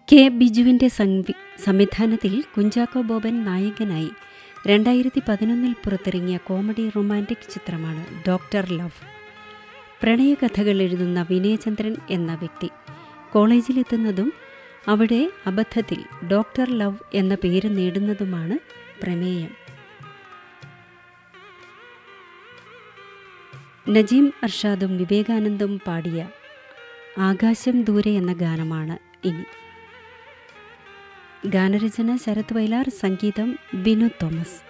K ബിജുവിൻ്റെ സംവി സംവിധാനത്തിൽ കുഞ്ചാക്കോ ബോബൻ നായകനായി രണ്ടായിരത്തി പതിനൊന്നിൽ പുറത്തിറങ്ങിയ കോമഡി റൊമാൻറ്റിക് ചിത്രമാണ് ഡോക്ടർ ലവ് പ്രണയകഥകൾ എഴുതുന്ന വിനയചന്ദ്രൻ എന്ന വ്യക്തി കോളേജിലെത്തുന്നതും അവിടെ അബദ്ധത്തിൽ ഡോക്ടർ ലവ് എന്ന പേര് നേടുന്നതുമാണ് പ്രമേയം നജീം അർഷാദും വിവേകാനന്ദും പാടിയ ആകാശം ദൂരെ എന്ന ഗാനമാണ് ഇനി ഗാനരചന ശരത് വൈലാർ സംഗീതം ബിനു തോമസ്